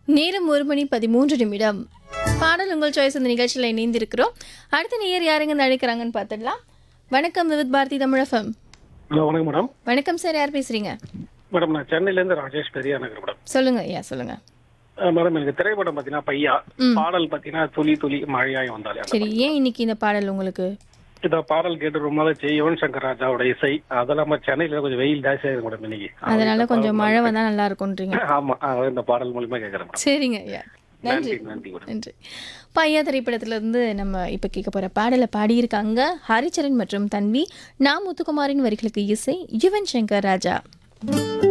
நேரம் ஒரு மணி பதிமூன்று நிமிடம் பாடல் உங்கள் சாய்ஸ் இந்த நிகழ்ச்சியில் இணைந்திருக்கிறோம் அடுத்த நேயர் யாருங்க இந்த அழைக்கிறாங்கன்னு பார்த்துடலாம் வணக்கம் விவித் பாரதி தமிழஃபம் ஹலோ வணக்கம் மேடம் வணக்கம் சார் யார் பேசுறீங்க மேடம் நான் சென்னையிலேருந்து ராஜேஷ் பெரியா நகர் மேடம் சொல்லுங்க ஐயா சொல்லுங்க அஹ் மேடம் எனக்கு திரைப்படம் பார்த்தீங்கன்னா பையா பாடல் பார்த்தீங்கன்னா துளி துளி மழையாய் வந்தாலே அந்த சரி ஏன் இன்னைக்கு இந்த பாடல் உங்களுக்கு இந்த பாடல் கேட்டு ரொம்ப நாள் செய்ய யுவன் சங்கர் ராஜாவோட இசை அதெல்லாம் நம்ம சென்னையில கொஞ்சம் வெயில் ஜாஸ்தியாக இருக்கு மேடம் இன்னைக்கு அதனால கொஞ்சம் மழை வந்தா நல்லா இருக்கும்ன்றீங்க ஆமா அஹ் இந்த பாடல் மூலியமா கேட்குறேன் மேடம் சரிங்க ஐயா நன்றி நன்றி நன்றி மேடம் நன்றி பையா திரைப்படத்துல இருந்து நம்ம இப்ப கேட்க போற பாடலை பாடியிருக்காங்க ஹரிச்சரன் மற்றும் தன்வி நா முத்துக்குமாரின் வரிகளுக்கு இசை யுவன் சங்கர் ராஜா